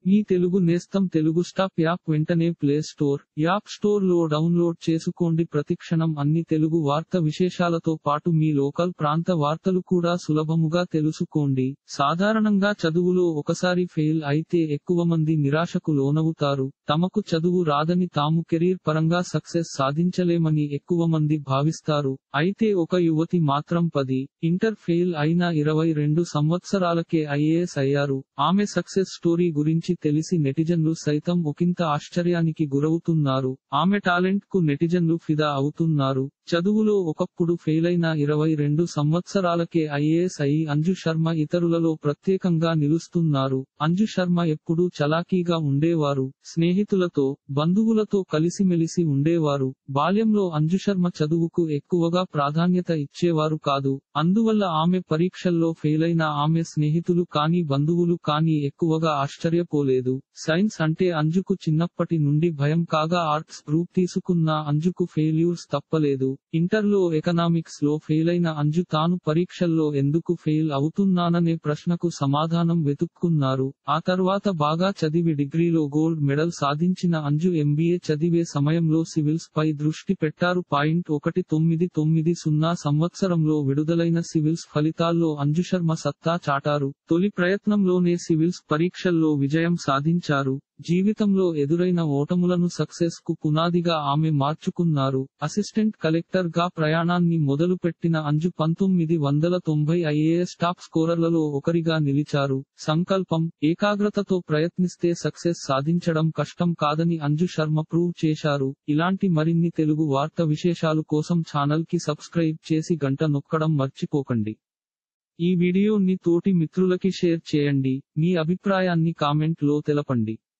మీ తెలుగు నేస్తం Telugu stop app వెంటనే play store app store లో డౌన్లోడ్ చేసుకోండి ప్రతిక్షణం అన్ని తెలుగు వార్త విశేషాలతో పాటు మీ లోకల్ ప్రాంత వార్తలు కూడా సులభముగా తెలుసుకోండి సాధారణంగా చదువులో ఒకసారి ఫెయిల్ అయితే ఎక్కువ మంది నిరాశకు లోనవుతారు తమకు చదువు రాదని తాము కెరీర్ పరంగా సక్సెస్ సాధించలేమని ఎక్కువ మంది భావిస్తారు అయితే ఒక యువతి మాత్రం పది ఇంటర్ ఫెయిల్ అయిన ఇరవై రెండు సంవత్సరాలకే ఐఏఎస్ అయ్యారు ఆమె సక్సెస్ స్టోరీ గురించి తెలిసి నెటిజన్లు సైతం ఒకంత ఆశ్చర్యానికి గురవుతున్నారు ఆమె టాలెంట్ కు నెటిజన్లు ఫిదా అవుతున్నారు చదువులో ఒకప్పుడు ఫెయిలైన ఇరవై రెండు సంవత్సరాలకే ఐఏఎస్ అయి అంజు శర్మ ఇతరులలో ప్రత్యేకంగా నిలుస్తున్నారు అంజు శర్మ ఎప్పుడూ చలాకీగా ఉండేవారు స్నేహితులతో బంధువులతో కలిసిమెలిసి ఉండేవారు బాల్యంలో అంజు శర్మ చదువుకు ఎక్కువగా ప్రాధాన్యత ఇచ్చేవారు కాదు అందువల్ల ఆమె పరీక్షల్లో ఫెయిలైన ఆమె స్నేహితులు కానీ బంధువులు కానీ ఎక్కువగా ఆశ్చర్యపోలేదు సైన్స్ అంటే అంజుకు చిన్నప్పటి నుండి భయం కాగా ఆర్ట్స్ గ్రూప్ తీసుకున్న అంజుకు ఫెయిల్యూర్స్ తప్పలేదు ఇంటర్లో ఎకనామిక్స్ లో ఫెయిలైన అంజు తాను పరీక్షల్లో ఎందుకు ఫెయిల్ అవుతున్నాననే ప్రశ్నకు సమాధానం వెతుక్కున్నారు ఆ తర్వాత బాగా చదివి డిగ్రీలో గోల్డ్ మెడల్ సాధించిన అంజు ఎంబీఏ చదివే సమయంలో సివిల్స్ పై దృష్టి పెట్టారు పాయింట్ ఒకటి తొమ్మిది తొమ్మిది సున్నా సంవత్సరంలో విడుదలైన సివిల్స్ ఫలితాల్లో అంజు శర్మ సత్తా చాటారు తొలి ప్రయత్నంలోనే సివిల్స్ పరీక్షల్లో విజయం సాధించారు జీవితంలో ఎదురైన ఓటములను సక్సెస్ కు పునాదిగా ఆమె మార్చుకున్నారు అసిస్టెంట్ కలెక్టర్ గా ప్రయాణాన్ని మొదలుపెట్టిన అంజు పంతొమ్మిది వందల తొంభై ఐఏఎస్ టాప్ స్కోరర్లలో ఒకరిగా నిలిచారు సంకల్పం ఏకాగ్రతతో ప్రయత్నిస్తే సక్సెస్ సాధించడం కష్టం కాదని అంజు శర్మ ప్రూవ్ చేశారు ఇలాంటి మరిన్ని తెలుగు వార్త విశేషాలు కోసం ఛానల్ కి సబ్స్క్రైబ్ చేసి గంట నొక్కడం మర్చిపోకండి ఈ వీడియోని తోటి మిత్రులకి షేర్ చేయండి మీ అభిప్రాయాన్ని కామెంట్ లో తెలపండి